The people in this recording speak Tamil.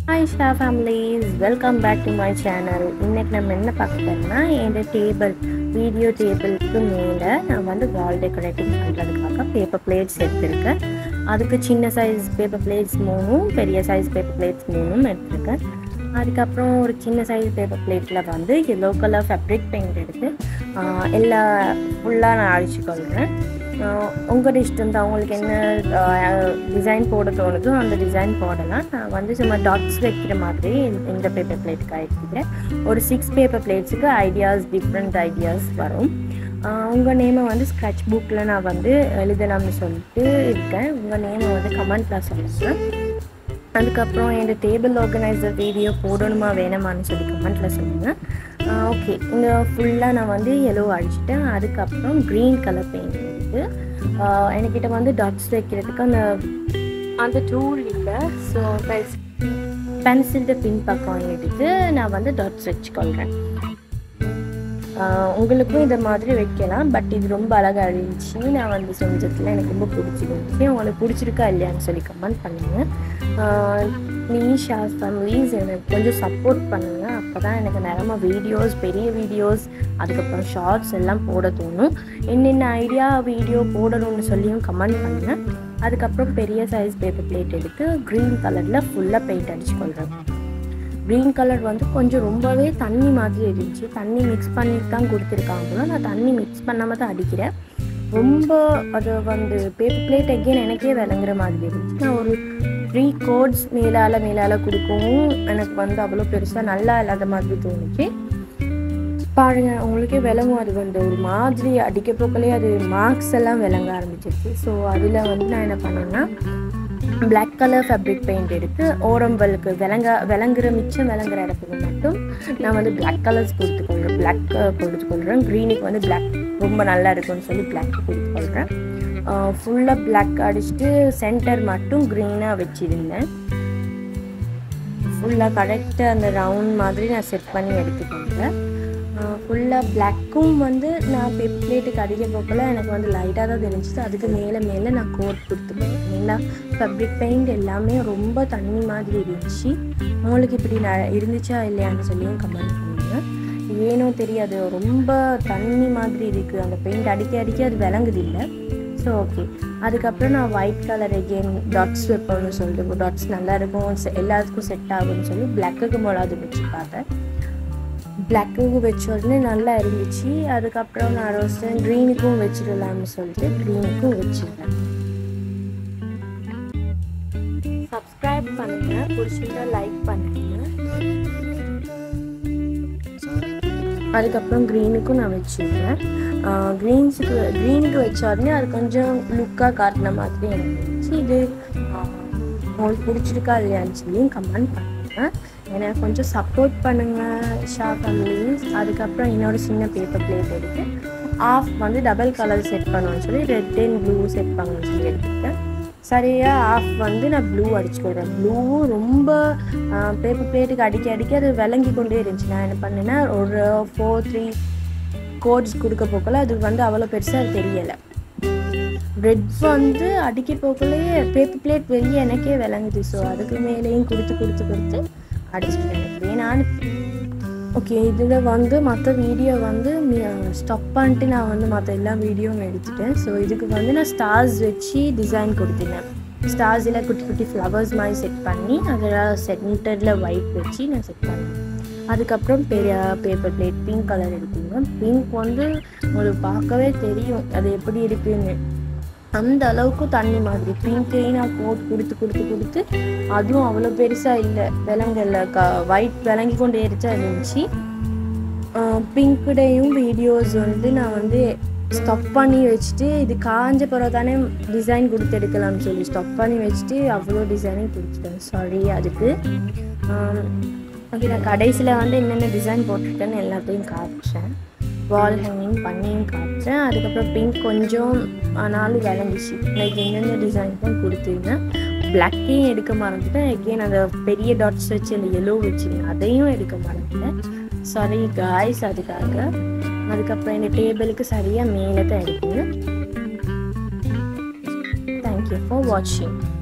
hi Sha families welcome back to my channel இன்னைக்கு நம்ம என்ன பார்க்க போறோம்னா என் டேபிள் வீடியோ டேபிளுக்கு மேலே நான் வந்து வால் டெக்கரேட்டிங் பண்ணுறதுக்காக பேப்பர் பிளேட்ஸ் எடுத்திருக்கேன் அதுக்கு சின்ன சைஸ் பேப்பர் பிளேட்ஸ் மூணும் பெரிய சைஸ் பேப்பர் பிளேட்ஸ் மூணும் எடுத்திருக்கேன் அதுக்கப்புறம் ஒரு சின்ன சைஸ் பேப்பர் பிளேட்டில் வந்து எல்லோ கலர் ஃபேப்ரிக் பெயிண்ட் எடுத்து ஆஹ், எல்லா ஃபுல்லாக நான் அழிச்சுக்கொள்கிறேன் உங்களோட இஷ்டம் தான் உங்களுக்கு என்ன டிசைன் போட தோணுதோ அந்த டிசைன் போடலாம் நான் வந்து சும்மா டாட்ஸ் வைக்கிற மாதிரி இந்த- இந்த பேப்பர் பிளேட்டுக்கு எடுத்துக்கிறேன் ஒரு சிக்ஸ் பேப்பர் பிளேட்ஸுக்கு ஐடியாஸ் டிஃப்ரெண்ட் ஐடியாஸ் வரும் உங்கள் நேமை வந்து ஸ்க்ராட்ச் புக்கில் நான் வந்து எழுதலாம்னு சொல்லிட்டு இருக்கேன் உங்கள் நேமை வந்து கமெண்ட்டில் சொல்லுங்கள் அதுக்கப்புறம் என் டேபிள் ஆர்கனைசர் வீடியோ போடணுமா வேணாமான்னு சொல்லி கமெண்ட்டில் சொல்லுங்கள் ஓகே இந்த ஃபுல்லாக நான் வந்து எல்லோ அடிச்சிட்டேன் அதுக்கப்புறம் க்ரீன் கலர் பெயிண்ட் எடுத்து ஆஹ் என்கிட்ட வந்து டாட்ஸ் வைக்கிறதுக்கு அந்த அந்த டூல் இல்லை ஸோ பென்சில்ட பின் பக்கம் எடுத்து நான் வந்து டாட்ஸ் வச்சுக்கொள்கிறேன் ஆஹ் உங்களுக்கும் இந்த மாதிரி வைக்கலாம் பட் இது ரொம்ப அழகாக இருந்துச்சு நான் வந்து செஞ்சதில் எனக்கு ரொம்ப பிடிச்சிருந்துச்சு உங்களுக்கு பிடிச்சிருக்கா இல்லையான்னு சொல்லி கமெண்ட் பண்ணுங்கள் ப்ளீஸ் ஷாஸ் ஃபேமிலிஸ் எனக்கு கொஞ்சம் சப்போர்ட் பண்ணுங்கள் அப்போ தான் எனக்கு நிறமா வீடியோஸ் பெரிய வீடியோஸ் அதுக்கப்புறம் ஷார்ட்ஸ் எல்லாம் போட தோணும் என்னென்ன ஐடியா வீடியோ போடணும்னு சொல்லியும் கமெண்ட் பண்ணுங்கள் அதுக்கப்புறம் பெரிய சைஸ் பேப்பர் பிளேட் எடுத்து க்ரீன் கலரில் ஃபுல்லாக பெயிண்ட் அடிச்சுக்கொள்கிறேன் க்ரீன் கலர் வந்து கொஞ்சம் ரொம்பவே தண்ணி மாதிரி இருந்துச்சு தண்ணி மிக்ஸ் பண்ணிட்டு தான் கொடுத்துருக்காங்களோ நான் தண்ணி மிக்ஸ் பண்ணாமல் தான் அடிக்கிறேன் ரொம்ப அது வந்து பேப்பர் பிளேட் எகெயின் எனக்கே விளங்குற மாதிரி இருந்துச்சு நான் ஒரு த்ரீ கோட்ஸ் மேலால் மேலால் கொடுக்கவும் எனக்கு வந்து அவ்வளோ பெருசாக நல்லா இல்லாத மாதிரி தோணுச்சு பாருங்க உங்களுக்கே விளங்கும் அது வந்து ஒரு மாதிரி அடிக்க போக்கலே அது மார்க்ஸ் எல்லாம் விளங்க ஆரம்பிச்சிருச்சு ஸோ அதில் வந்து நான் என்ன பண்ணேன்னா Black கலர் ஃபேப்ரிக் பெயிண்ட் எடுத்து ஓரம்பலுக்கு விளங்க விளங்குற மிச்சம் விளங்குற இடத்துக்கு மட்டும் நான் வந்து Black கலர்ஸ் கொடுத்துக்கொள்கிறேன் Black கொடுத்துக்கொள்கிறேன் க்ரீனுக்கு வந்து Black ரொம்ப நல்லா இருக்கும்னு சொல்லி Black கொடுத்துக்கொள்கிறேன் ஃபுல்லாக Black அடிச்சுட்டு சென்டர் மட்டும் க்ரீனாக வச்சுருந்தேன் ஃபுல்லாக கரெக்டாக அந்த ரவுண்ட் மாதிரி நான் செட் பண்ணி எடுத்துக்கொண்டேன் ஃபுல்லாக பிளாக்கும் வந்து நான் பேப்பர் பிளேட்டுக்கு அடிக்க போக்கல எனக்கு வந்து லைட்டாக தான் தெரிஞ்சுது அதுக்கு மேலே மேலே நான் கோட் கொடுத்துப்பேன் ஏன்னா ஃபேப்ரிக் பெயிண்ட் எல்லாமே ரொம்ப தண்ணி மாதிரி இருந்துச்சு உங்களுக்கு இப்படி ந இருந்துச்சா இல்லையான்னு சொல்லியும் கமெண்ட் பண்ணுங்க ஏனோ தெரியாது ரொம்ப தண்ணி மாதிரி இருக்குது அந்த பெயிண்ட் அடிக்க அடிக்க அது விளங்குது இல்லை ஸோ ஓகே அதுக்கப்புறம் நான் ஒயிட் கலர் எகெயின் டாட்ஸ் வைப்போம்னு சொல்லிட்டு டாட்ஸ் நல்லா இருக்கும் se- எல்லாத்துக்கும் செட் ஆகும்னு சொல்லி பிளாக்குக்கு மொழாது வச்சு பார்த்தேன் பிளாக்குக்கு வச்ச உடனே நல்லா இருந்துச்சு அதுக்கப்புறம் நான் ரோஸ்டன் க்ரீனுக்கும் வச்சிடலாம்னு சொல்லிட்டு க்ரீனுக்கும் வச்சிருக்கேன் சப்ஸ்கிரைப் பண்ணுங்க பிடிச்சிருந்தா லைக் பண்ணுங்க அதுக்கப்புறம் க்ரீனுக்கும் நான் வச்சுருக்கேன் க்ரீன்ஸுக்கு க்ரீனுக்கு வச்ச உடனே அது கொஞ்சம் லுக்காக காட்டின மாதிரி எனக்கு இருந்துச்சு இது ஆஹ், உங்களுக்கு பிடிச்சிருக்கா இல்லையான்னு சொல்லி கமெண்ட் பண்ணுங்கள் எனக்கு கொஞ்சம் சப்போர்ட் பண்ணுங்கள் ஷா ஃபேமிலிஸ் அதுக்கப்புறம் இன்னொரு சின்ன பேப்பர் பிளேட் எடுத்து ஆஃப் வந்து டபுள் கலர் செட் பண்ணணும்னு சொல்லி ரெட் அண்ட் ப்ளூ செட் பண்ணணும்னு சொல்லி எடுத்துக்கிட்டேன் சரியாக ஆஃப் வந்து நான் ப்ளூ அடிச்சுக்கிறேன் ப்ளூவும் ரொம்ப பேப்பர் பிளேட்டுக்கு அடிக்க அடிக்க அது விளங்கி கொண்டே இருந்துச்சு நான் என்ன பண்ணேன்னா ஒரு ஃபோர் த்ரீ கோட்ஸ் கொடுக்க போக்கல அது வந்து அவ்வளோ பெருசாக தெரியலை ரெட் வந்து அடிக்க போக்கலையே பேப்பர் பிளேட் வெளியே எனக்கே விளங்குது ஸோ அதுக்கு மேலேயும் கொடுத்து கொடுத்து கொடுத்து அடிச்சுட்டேன் எனக்கு நான் ஓகே இதில் வந்து மற்ற வீடியோ வந்து ஸ்டாப் பண்ணிட்டு நான் வந்து மற்ற எல்லா வீடியோவும் எடுத்துட்டேன் ஸோ இதுக்கு வந்து நான் ஸ்டார்ஸ் வச்சு டிசைன் கொடுத்துருந்தேன் ஸ்டார்ஸில் குட்டி குட்டி ஃப்ளவர்ஸ் மாதிரி செட் பண்ணி அதில் சென்டரில் ஒயிட் வச்சு நான் செட் பண்ணேன் அதுக்கப்புறம் பெரிய பேப்பர் பிளேட் பிங்க் கலர் எடுத்தீங்க பிங்க் வந்து உங்களுக்கு பார்க்கவே தெரியும் அது எப்படி இருக்குன்னு அந்த அளவுக்கு தண்ணி மாதிரி பிங்க்கையும் நான் போட்டு கொடுத்து கொடுத்து கொடுத்து அதுவும் அவ்வளோ பெருசாக இல்லை விலங்கல்ல க ஒயிட் விளங்கி கொண்டு எரிச்சா இருந்துச்சு பிங்க்குடையும் வீடியோஸ் வந்து நான் வந்து ஸ்டாப் பண்ணி வச்சுட்டு இது காஞ்ச பிறகு தானே டிசைன் கொடுத்து எடுக்கலாம்னு சொல்லி ஸ்டாப் பண்ணி வச்சுட்டு அவ்வளோ டிசைனையும் கொடுத்துட்டேன் சாரி அதுக்கு ஓகே நான் கடைசியில் வந்து என்னென்ன டிசைன் போட்டிருக்கேன்னு எல்லாத்தையும் காட்டுறேன் வால் ஹேங்கிங் பண்ணியும் காட்டுறேன் அதுக்கப்புறம் பிங்க் கொஞ்சம் ஆனாலும் விளங்குச்சு லைக் எந்தெந்த டிசைன் தான் கொடுத்துருந்தேன் பிளாக்கையும் எடுக்க மறந்துட்டேன் எகெயின் அந்த பெரிய டாட்ஸ் வச்சு அந்த எல்லோ வச்சுருந்தேன் அதையும் எடுக்க மறந்துட்டேன் சாரி காய்ஸ் அதுக்காக அதுக்கப்புறம் இந்த டேபிளுக்கு சரியாக மேலே தான் எடுக்குங்க தேங்க்யூ ஃபார் வாட்சிங்